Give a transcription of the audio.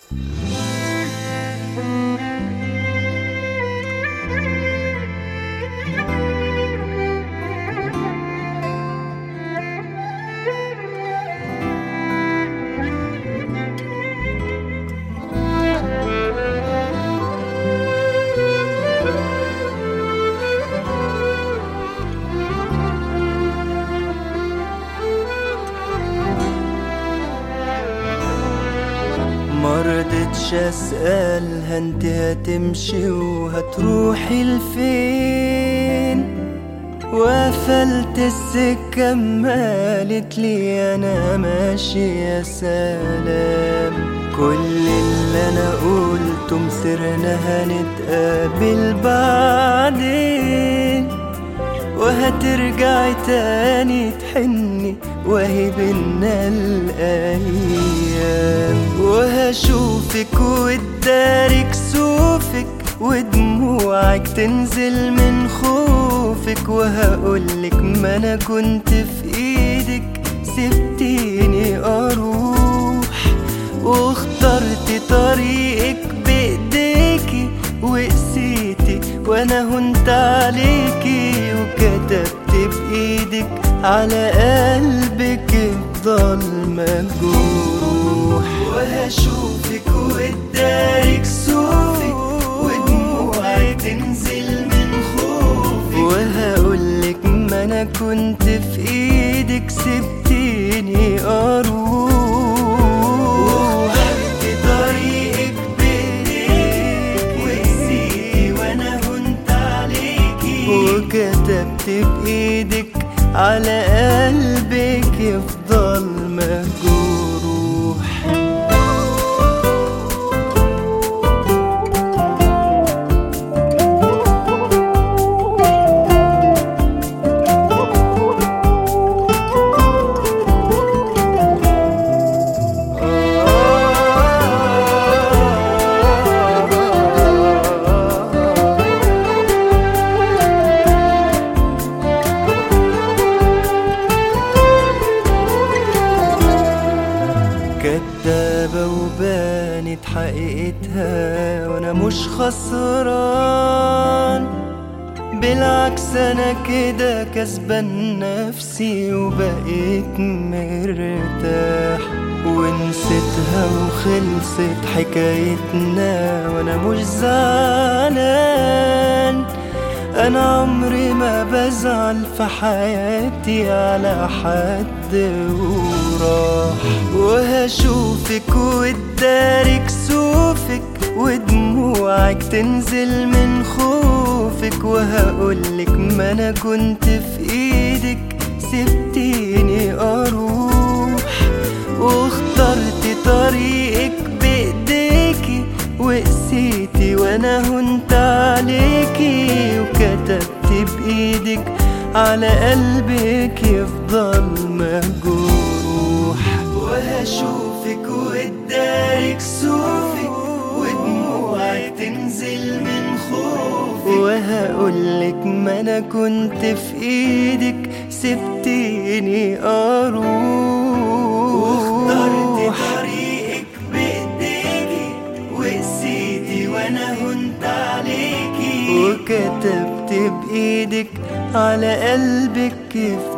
مرضتش اسألها انت هتمشي وهتروحي لفين وقفلت السكة مالت لي انا ماشي يا سلام كل اللي انا قلته مسرنا هنتقابل بعدين وهترجعي تاني تحني وهي بينا الأيام وهشوفك وتداري كسوفك ودموعك تنزل من خوفك وهقولك ما أنا كنت في إيدك سبتيني أروح واخترت طريقك بإيديكي وقسيتي وأنا هنت عليكي وكتبت بإيدك على قلبك يفضل مجروح وهشوفك وتداري كسوفك ودموعك تنزل من خوفك وهقولك ما انا كنت في ايدك سبتيني اروح وخدت طريقك بايديك وقسيتي وانا هنت عليكي وكتبت بايدك على قلبك يفضل مجروح كدابة وبانت حقيقتها وانا مش خسران بالعكس انا كده كسبان نفسي وبقيت مرتاح ونسيتها وخلصت حكايتنا وانا مش زعلان انا عمري ما بزعل في حياتي على حد وراح وهشوفك وتداري كسوفك ودموعك تنزل من خوفك وهقولك ما انا كنت في ايدك سبتيني اروح واخترت طريقك بايديكي وقسيتي وانا هنت عليكي وكتبت بايدك على قلبك يفضل مجروح وهشوفك وتداري كسوفك ودموعك تنزل من خوفك وهقولك ما انا كنت في ايدك سبتيني اروح واخترت طريقك بايديكي وقسيتي وانا هنت عليكي وكتبت بايدك على قلبك يفضل